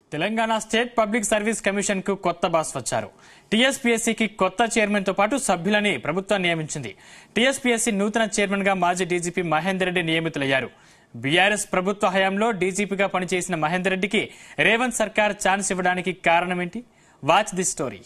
Telangana state public service commission కు కొత్త boss వచ్చారు టీఎస్పీఎస్సీకి కొత్త చైర్మన్ తో పాటు సభ్యులని ప్రభుత్వం నియమించింది టీఎస్పీఎస్సీ నూతన చైర్మన్ గా మాజీ డీజీపీ మహేందర్ రెడ్డి నియమితులయ్యారు బీఆర్ఎస్ ప్రభుత్వ హయాంలో డీజీపీగా పనిచేసిన మహేందర్ రెడ్డికి రేవంత్ సర్కార్ ఛాన్స్ ఇవ్వడానికి కారణమేంటి watch the story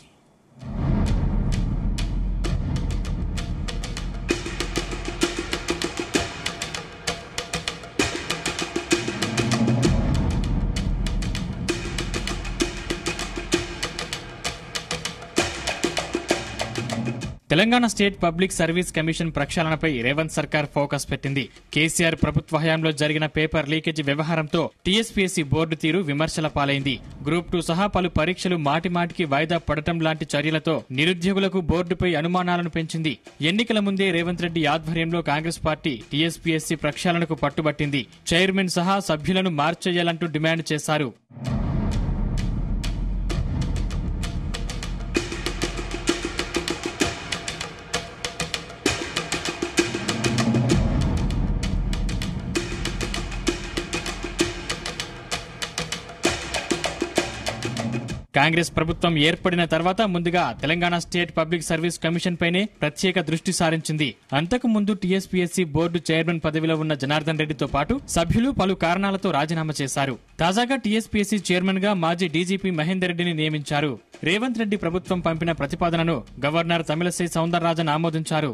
Telangana state public service commission ప్రక్షాళనపై రేవంత్ సర్కార్ ఫోకస్ పెట్టింది కేసీఆర్ ప్రభుత్వ హయాంలో జరిగిన పేపర్ లీకేజీ వ్యవహారంతో టీఎస్పీఎస్సీ బోర్డు తీరు విమర్శల పాలైంది గ్రూప్ టూ సహా పలు పరీక్షలు మాటిమాటికి వాయిదా పడటం లాంటి చర్యలతో నిరుద్యోగులకు బోర్డుపై అనుమానాలను పెంచింది ఎన్నికల ముందే రేవంత్ రెడ్డి ఆధ్వర్యంలో కాంగ్రెస్ పార్టీ టీఎస్పీఎస్సీ ప్రక్షాళనకు పట్టుబట్టింది చైర్మన్ సహా సభ్యులను మార్చేయాలంటూ డిమాండ్ చేశారు కాంగ్రెస్ ప్రభుత్వం ఏర్పడిన తర్వాత ముందుగా Telangana state public service commission పైనే ప్రత్యేక దృష్టి సారించింది అంతకు ముందు టీఎస్పీఎస్సీ బోర్డు చైర్మన్ పదవిలో ఉన్న జనార్దన్ రెడ్డితో పాటు సభ్యులు పలు కారణాలతో రాజీనామా చేశారు తాజాగా టీఎస్పీఎస్సీ చైర్మన్ గా మాజీ డీజీపీ మహేందర్ రెడ్డిని నియమించారు రేవంత్ రెడ్డి ప్రభుత్వం పంపిన ప్రతిపాదనను గవర్నర్ తమిళసై సౌందరరాజన్ ఆమోదించారు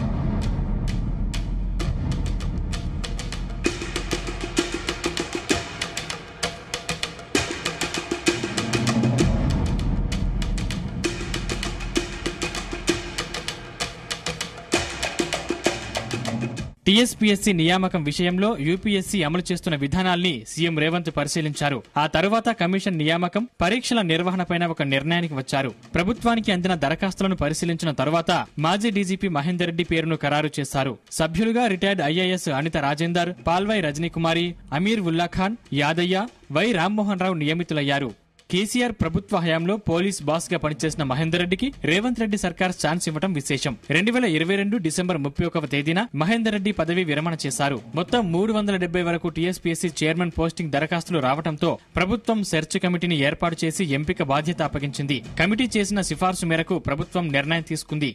టీఎస్పీఎస్సీ నియామకం విషయంలో యూపీఎస్సీ అమలు చేస్తున్న విధానాల్ని సీఎం రేవంత్ పరిశీలించారు ఆ తరువాత కమిషన్ నియామకం పరీక్షల నిర్వహణపైన ఒక నిర్ణయానికి వచ్చారు ప్రభుత్వానికి అందిన దరఖాస్తులను పరిశీలించిన తరువాత మాజీ డీజీపీ మహేందర్ రెడ్డి పేరును ఖరారు చేశారు సభ్యులుగా retired IAS Anitha Rajender Palvai Rajanikumari Ameer Ullah Khan Yadaiah Y Rammohan Rao నియమితులయ్యారు కేసీఆర్ ప్రభుత్వ హయాంలో పోలీస్ బాస్ గా పనిచేసిన మహేందర్ రెడ్డికి రేవంత్ రెడ్డి సర్కార్ ఛాన్స్ ఇవ్వడం విశేషం రెండు వేల ఇరవై రెండు డిసెంబర్ ముప్పై ఒకవ తేదీన మహేందర్ రెడ్డి పదవి విరమణ చేశారు మొత్తం మూడు వందల డెబ్బై వరకు టీఎస్పీఎస్సీ చైర్మన్ పోస్టింగ్ దరఖాస్తులు రావడంతో ప్రభుత్వం సెర్చ్ కమిటీని ఏర్పాటు చేసి ఎంపిక బాధ్యత అప్పగించింది కమిటీ చేసిన సిఫార్సు మేరకు ప్రభుత్వం నిర్ణయం తీసుకుంది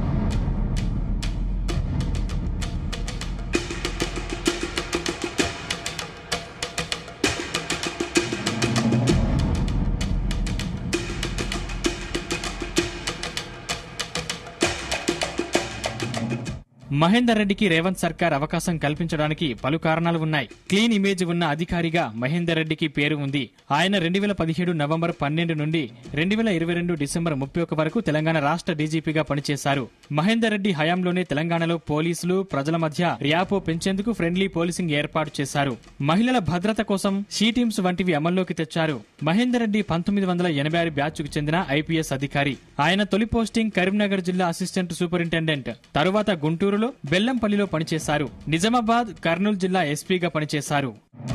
మహేందర్ రెడ్డికి రేవంత్ సర్కార్ అవకాశం కల్పించడానికి పలు కారణాలు ఉన్నాయి క్లీన్ ఇమేజ్ ఉన్న అధికారిగా మహేందర్ రెడ్డికి పేరు ఉంది ఆయన రెండు వేల పదిహేడు నవంబర్ పన్నెండు నుండి రెండు వేల ఇరవై రెండు డిసెంబర్ ముప్పై ఒక వరకు తెలంగాణ రాష్ట్ర డీజీపీగా పనిచేశారు మహేందర్ రెడ్డి హయాంలోనే తెలంగాణలో పోలీసులు ప్రజల మధ్య ర్యాపో పెంచేందుకు ఫ్రెండ్లీ పోలీసింగ్ ఏర్పాటు చేశారు మహిళల భద్రత కోసం షీ టీమ్స్ వంటివి అమల్లోకి తెచ్చారు మహేందర్ రెడ్డి పంతొమ్మిది వందల ఎనభై ఆరు బ్యాచ్ కు చెందిన ఐపీఎస్ అధికారి ఆయన తొలి పోస్టింగ్ కరీంనగర్ జిల్లా అసిస్టెంట్ సూపరింటెండెంట్ తరువాత గుంటూరులో బెల్లంపల్లిలో పనిచేశారు నిజామాబాద్ కర్నూలు జిల్లా ఎస్పీగా పనిచేశారు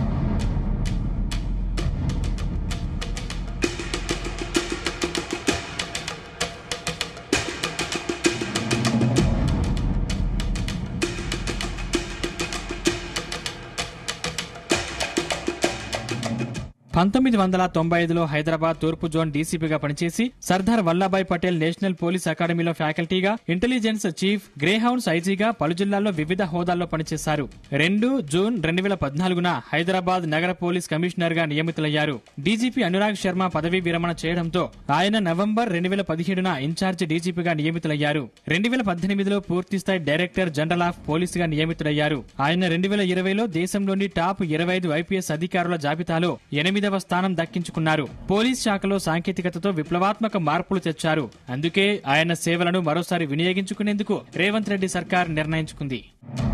పంతొమ్మిది వందల తొంభై ఐదులో హైదరాబాద్ తూర్పు జోన్ డీసీపీగా పనిచేసి సర్దార్ వల్లభాయ్ పటేల్ నేషనల్ పోలీస్ అకాడమీలో ఫ్యాకల్టీగా ఇంటెలిజెన్స్ చీఫ్ గ్రేహౌండ్స్ ఐజీగా పలు జిల్లాల్లో వివిధ హోదాల్లో పనిచేశారు రెండు జూన్ రెండు వేల పద్నాలుగున హైదరాబాద్ నగర పోలీస్ కమిషనర్ గా నియమితులయ్యారు డీజీపీ అనురాగ్ శర్మ పదవీ విరమణ చేయడంతో ఆయన నవంబర్ రెండు వేల పదిహేడున ఇన్ఛార్జ్ డీజీపీగా నియమితులయ్యారు రెండు వేల పద్దెనిమిదిలో పూర్తిస్థాయి డైరెక్టర్ జనరల్ ఆఫ్ పోలీస్ గా నియమితులయ్యారు ఆయన రెండు వేల ఇరవైలో దేశంలోని టాప్ ఇరవై ఐదు ఐపీఎస్ అధికారుల జాబితాలో ఎనిమిదవ స్థానం దక్కించుకున్నారు పోలీస్ శాఖలో సాంకేతికతతో విప్లవాత్మక మార్పులు తెచ్చారు అందుకే ఆయన సేవలను మరోసారి వినియోగించుకునేందుకు రేవంత్ రెడ్డి సర్కార్ నిర్ణయించుకుంది